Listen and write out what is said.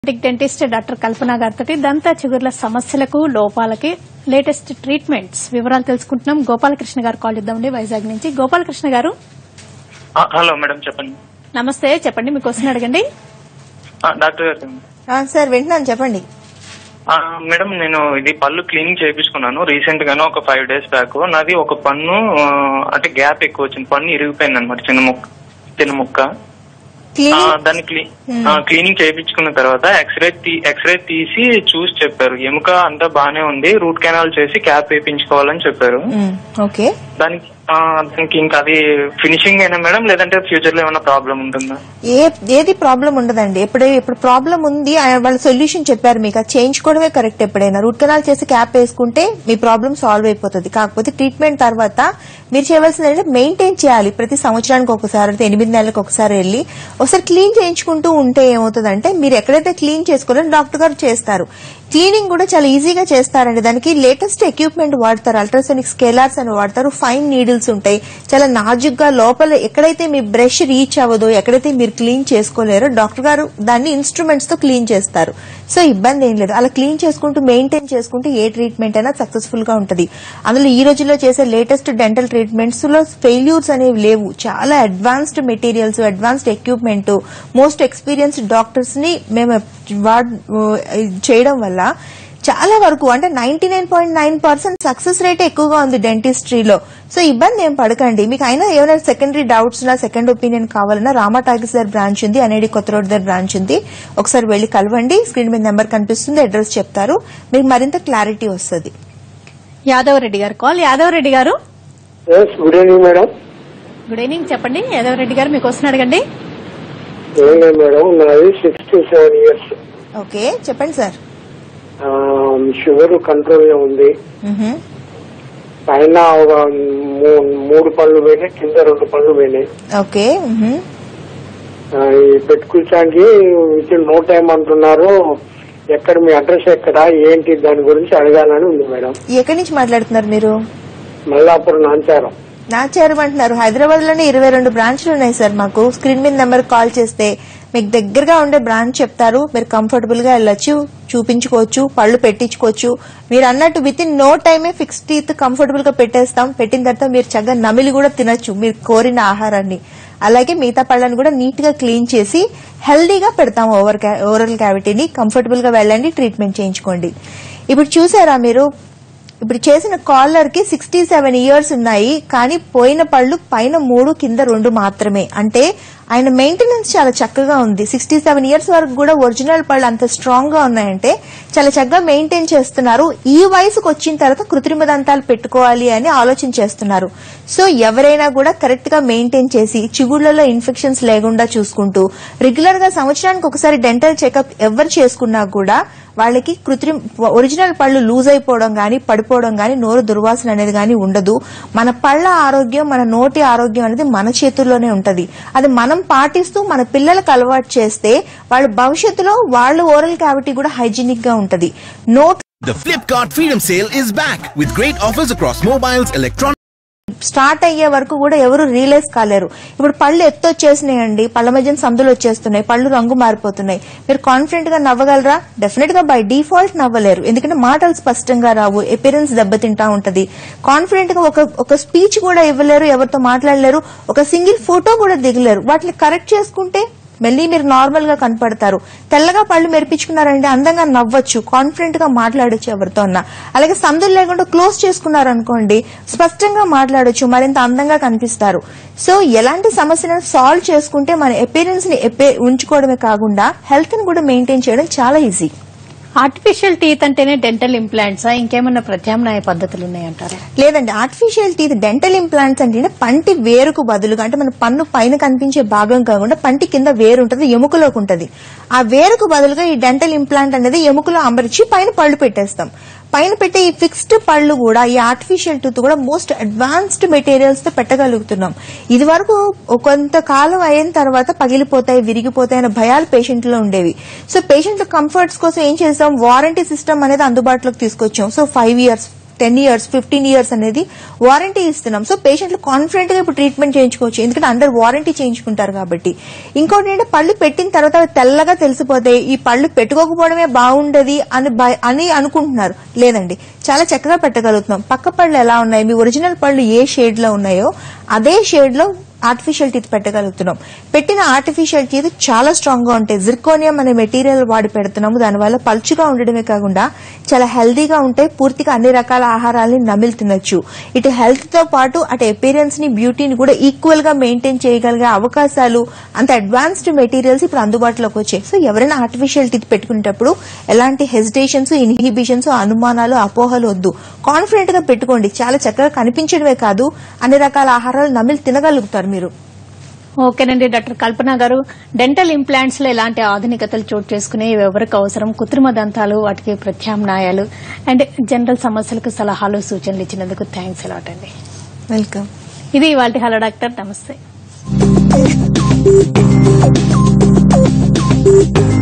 Orthopaedic dentist doctor కల్పన గారితో దంత చిగుర్ల సమస్యలకు లోపాలకి లేటెస్ట్ ట్రీట్మెంట్స్ వివరాలు తెలుసుకుంటున్నాం గోపాలకృష్ణ గారు కాల్ ఇద్దామండి వైజాగ్ నుంచి గోపాలకృష్ణ గారు ఆ, హలో మేడం చెప్పండి నమస్తే చెప్పండి మీకు క్వశ్చన్ అడగండి ఆ, డాక్టర్ గారు ఆ, సార్ వింటున్నాను చెప్పండి ఆ, మేడం నేను ఇది పళ్ళు క్లీనింగ్ చేయించుకున్నాను రీసెంట్ గానే ఒక ఫైవ్ డేస్ బ్యాక్ నాది ఒక పన్ను ఆ, అంటే గ్యాప్ ఎక్కువ వచ్చింది పన్ను ఇరిగిపోయింది అనమాట చిన్న ముక్క చిన్న ముక్క ఆ, క్లినిక్ దాన్ని క్లీ ఆ, క్లీనింగ్ చేయించుకున్న తర్వాత ఎక్స్రే తీ- ఎక్స్రే తీసి చూసి చెప్పారు ఎముక అంతా బానే ఉంది రూట్ కెనాల్ చేసి క్యాప్ వేయించుకోవాలని చెప్పారు మ్, ఓకే దానికి ఆ, దానికి ఇంకా అది ఫినిషింగ్ అయినా మేడం లేదంటే ఫ్యూచర్ లో ఏమైనా ప్రాబ్లం ఉంటుందా ఏ ఏది ప్రాబ్లం ఉండదండి ఎప్పుడు ఇప్పుడు ప్రాబ్లం ఉంది ఆయన వాళ్ళ సొల్యూషన్ చెప్పారు మీకు అది చేయించుకోవడమే కరెక్ట్ ఎప్పుడైనా రూట్ కెనాల్ చేసి క్యాప్ వేసుకుంటే మీ ప్రాబ్లం సాల్వ్ అయిపోతుంది కాకపోతే ట్రీట్మెంట్ తర్వాత మీరు చేయవలసింది ఏంటంటే మెయింటైన్ చేయాలి ప్రతి సంవత్సరానికి ఒకసారి అయితే ఎనిమిది నెలలకు ఒకసారి వెళ్ళి ఒకసారి క్లీన్ చేయించుకుంటూ ఉంటే ఏమవుతుందంటే మీరు ఎక్కడైతే క్లీన్ చేసుకోవాలో డాక్టర్ గారు చేస్తారు క్లీనింగ్ కూడా చాలా ఈజీగా చేస్తారండి దానికి లేటెస్ట్ ఎక్విప్మెంట్ వాడతారు అల్ట్రాసోనిక్ స్కేలార్స్ అని వాడతారు ఫైన్ నీడిల్స్ ఉంటాయి చాలా నాజుగ్గా లోపల ఎక్కడైతే మీ బ్రష్ రీచ్ అవ్వదో ఎక్కడైతే మీరు క్లీన్ చేసుకోలేరో డాక్టర్ గారు దాన్ని ఇన్స్ట్రుమెంట్స్ తో క్లీన్ చేస్తారు సో ఇబ్బంది ఏం లేదు అలా క్లీన్ చేసుకుంటూ మెయింటైన్ చేసుకుంటూ ఏ ట్రీట్మెంట్ అయినా సక్సెస్ఫుల్ గా ఉంటుంది అందులో ఈ రోజుల్లో చేసే లేటెస్ట్ డెంటల్ ట్రీట్మెంట్స్ లో ఫెయిల్యూర్స్ అనేవి లేవు చాలా advanced materials advanced equipment most experienced doctors ని మేము వాడ్ చేయడం వల్ల చాలా వరకు అంటే ninety nine point nine percent success rate ఎక్కువగా ఉంది డెంటిస్ట్రీలో సో ఇబ్బంది ఏం పడకండి మీకు అయినా ఏమైనా సెకండరీ డౌట్స్ నా సెకండ్ ఒపీనియన్ కావాలన్నా రామా టాకీస్ దగ్గర బ్రాంచ్ ఉంది అనేది కొత్త రోడ్ దగ్గర బ్రాంచ్ ఉంది ఒకసారి వెళ్లి కలవండి స్క్రీన్ మీద నెంబర్ కనిపిస్తుంది అడ్రస్ చెప్తారు మీకు మరింత క్లారిటీ వస్తుంది యాదవ్ రెడ్డి గారు call Yadav Reddy garu yes good evening madam good evening చెప్పండి యాదవ్ రెడ్డి గారు మీకు క్వశ్చన్ అడగండి ఏం లేదు మేడం నాది సిక్స్టీ సెవెన్ ఇయర్స్ ఓకే చెప్పండి సార్ షుగర్ కంట్రోల్ గా ఉంది మ్హూ. పైన ఒక మూ- మూడు పళ్ళు పోయినాయి కింద రెండు పళ్ళు పోయినాయి ఓకే మ్హూ. ఆ, ఈ పెట్టుకోవడానికి విత్ ఇన్ నో టైం అంటున్నారు ఎక్కడ మీ అడ్రస్ ఎక్కడ ఏంటి దాని గురించి అడగాలని ఉంది మేడం ఎక్కడి నుంచి మాట్లాడుతున్నారు మీరు మల్లాపురం నాంచారం నాచారం అంటున్నారు హైదరాబాద్ లోనే ఇరవై రెండు బ్రాంచ్లు ఉన్నాయి సార్ మాకు స్క్రీన్ మీద నెంబర్ కాల్ చేస్తే మీకు దగ్గరగా ఉండే బ్రాంచ్ చెప్తారు మీరు కంఫర్టబుల్ గా వెళ్ళొచ్చు చూపించుకోవచ్చు పళ్ళు పెట్టించుకోవచ్చు మీరు అన్నట్టు విత్ ఇన్ నో టైమే ఫిక్స్ టీత్ కంఫర్టబుల్ గా పెట్టేస్తాం పెట్టిన తర్వాత మీరు చక్కగా నమిలి కూడా తినొచ్చు మీరు కోరిన ఆహారాన్ని అలాగే మిగతా పళ్ళని కూడా నీట్ గా క్లీన్ చేసి హెల్దీగా పెడతాం ఓవర్ ఓరల్ క్యావిటీని కంఫర్టబుల్ గా వెళ్ళండి ట్రీట్మెంట్ చేయించుకోండి ఇప్పుడు చూసారా మీరు ఇప్పుడు చేసిన కాలర్ కి సిక్స్టీ సెవెన్ ఇయర్స్ ఉన్నాయి కానీ పోయిన పళ్ళు పైన మూడు కింద రెండు మాత్రమే అంటే ఆయన మెయింటెనెన్స్ చాలా చక్కగా ఉంది సిక్స్టీ సెవెన్ ఇయర్స్ వరకు కూడా ఒరిజినల్ పళ్ళు అంత స్ట్రాంగ్ గా ఉన్నాయంటే చాలా చక్కగా మెయింటైన్ చేస్తున్నారు ఈ వయసుకు వచ్చిన తర్వాత కృత్రిమ దంతాలు పెట్టుకోవాలి అని ఆలోచన చేస్తున్నారు సో ఎవరైనా కూడా కరెక్ట్ గా మెయింటైన్ చేసి చిగుళ్లలో ఇన్ఫెక్షన్స్ లేకుండా చూసుకుంటూ రెగ్యులర్ గా సంవత్సరానికి ఒకసారి డెంటల్ చెకప్ ఎవరు చేసుకున్నా కూడా వాళ్ళకి కృత్రిమ ఒరిజినల్ పళ్ళు లూజ్ అయిపోవడం గానీ పడిపోవడం గానీ నోరు దుర్వాసన అనేది గానీ ఉండదు మన పళ్ళ ఆరోగ్యం మన నోటి ఆరోగ్యం అనేది మన చేతుల్లోనే ఉంటది అది మనం పాటిస్తూ మన పిల్లలకు అలవాటు చేస్తే వాళ్ళ భవిష్యత్తులో వాళ్ళు ఓరల్ క్యావిటీ కూడా హైజీనిక్ గా ఉంటది note The Flipkart Freedom Sale is back with great offers across mobiles, electronics, start అయ్యే వరకు కూడా ఎవరు రియలైజ్ కాలేరు ఇప్పుడు పళ్ళు ఎత్తు వచ్చేసినాయండి పళ్ళ మధ్యన సందులు వచ్చేస్తున్నాయి పళ్ళు రంగు మారిపోతున్నాయి మీరు కాన్ఫిడెంట్ గా నవ్వగలరా డెఫినెట్ గా బై డిఫాల్ట్ నవ్వలేరు ఎందుకంటే మాటలు స్పష్టంగా రావు ఎపిరెన్స్ దెబ్బతింటా ఉంటది కాన్ఫిడెంట్ గా ఒక ఒక స్పీచ్ కూడా ఇవ్వలేరు ఎవరితో మాట్లాడలేరు ఒక సింగిల్ ఫోటో కూడా దిగలేరు వాటిని కరెక్ట్ చేసుకుంటే మళ్ళీ మీరు నార్మల్ గా కనపడతారు తెల్లగా పళ్ళు మెరిపించుకున్నారంటే అందంగా నవ్వచ్చు కాన్ఫిడెంట్ గా మాట్లాడొచ్చు ఎవరితో అన్నా అలాగే సందులు లేకుండా క్లోజ్ చేసుకున్నారు అనుకోండి స్పష్టంగా మాట్లాడొచ్చు మరింత అందంగా కనిపిస్తారు సో ఎలాంటి సమస్యలను సాల్వ్ చేసుకుంటే మన అపీరెన్స్ ని ఎపే- ఉంచుకోవడమే కాకుండా హెల్త్ ని కూడా మెయింటైన్ చేయడం చాలా ఈజీ ఆర్టిఫిషియల్ టీత్ అంటేనే డెంటల్ ఇంప్లాంట్స్ ఇంకేమన్నా ప్రత్యామ్నాయ పద్ధతులు ఉన్నాయంటారా లేదండి ఆర్టిఫిషియల్ టీత్ డెంటల్ ఇంప్లాంట్స్ అంటే పంటి వేరుకు బదులుగా అంటే మన పన్ను పైన కనిపించే భాగం కాకుండా పంటి కింద వేరు ఉంటుంది ఎముకలోకి ఉంటుంది ఆ వేరుకు బదులుగా ఈ డెంటల్ ఇంప్లాంట్ అనేది ఎముకలో అమర్చి పైన పళ్ళు పెట్టేస్తాం పైన పెట్టే ఈ ఫిక్స్డ్ పళ్ళు కూడా ఈ ఆర్టిఫిషియల్ టూత్ కూడా మోస్ట్ అడ్వాన్స్డ్ మెటీరియల్స్ తో పెట్టగలుగుతున్నాం ఇది వరకు కొంతకాలం అయిన తర్వాత పగిలిపోతాయి విరిగిపోతాయి అనే భయాలు పేషెంట్లో ఉండేవి సో పేషెంట్ల కంఫర్ట్స్ కోసం ఏం చేసాం వారంటీ సిస్టమ్ అనేది అందుబాటులోకి తీసుకొచ్చాం so five years ten years fifteen years అనేది వారంటీ ఇస్తున్నాం సో పేషెంట్లు కాన్ఫిడెంట్ గా ఇప్పుడు ట్రీట్మెంట్ చేయించుకోవచ్చు ఎందుకంటే అండర్ వారంటీ చేయించుకుంటారు కాబట్టి ఇంకోటి ఏంటంటే పళ్ళు పెట్టిన తర్వాత అవి తెల్లగా తెలిసిపోతే ఈ పళ్ళు పెట్టుకోకపోవడమే బాగుండదు అని భయ- అని అనుకుంటున్నారు లేదండి చాలా చక్కగా పెట్టగలుగుతున్నాం పక్క పళ్ళు ఎలా ఉన్నాయి మీ ఒరిజినల్ పళ్ళు ఏ షేడ్ లో ఉన్నాయో అదే షేడ్ లో ఆర్టిఫిషియల్ టీత్ పెట్టగలుగుతున్నాం పెట్టిన ఆర్టిఫిషియల్ టీత్ చాలా స్ట్రాంగ్ గా ఉంటాయి జిర్కోనియం అనే మెటీరియల్ వాడి పెడుతున్నాము దానివల్ల పలుచుగా ఉండడమే కాకుండా చాలా హెల్దీగా ఉంటాయి పూర్తిగా అన్ని రకాల ఆహారాలని నమిలి తినొచ్చు ఇటు హెల్త్ తో పాటు అటు అపీరెన్స్ ని బ్యూటీని కూడా ఈక్వల్ గా మెయింటైన్ చేయగలిగే అవకాశాలు అంత అడ్వాన్స్డ్ మెటీరియల్స్ ఇప్పుడు అందుబాటులోకి వచ్చాయి సో ఎవరైనా ఆర్టిఫిషియల్ టీత్ పెట్టుకునేటప్పుడు ఎలాంటి హెసిటేషన్స్ ఇన్హిబిషన్స్ అనుమానాలు అపోహలు వద్దు కాన్ఫిడెంట్ గా పెట్టుకోండి చాలా చక్కగా కనిపించడమే కాదు అన్ని రకాల ఆహారాలు నమిలి తినగలుగుతారు మీరు ఓకేనండి డాక్టర్ కల్పన గారు డెంటల్ ఇంప్లాంట్స్ లో ఎలాంటి ఆధునికతలు చోటు చేసుకునే ఎవరికి అవసరం కృత్రిమ దంతాలు వాటికి ప్రత్యామ్నాయాలు అండ్ జనరల్ సమస్యలకు సలహాలు సూచనలు ఇచ్చినందుకు థ్యాంక్స్ అలాట్ అండి వెల్కమ్ ఇది ఇవాళ హలో డాక్టర్ నమస్తే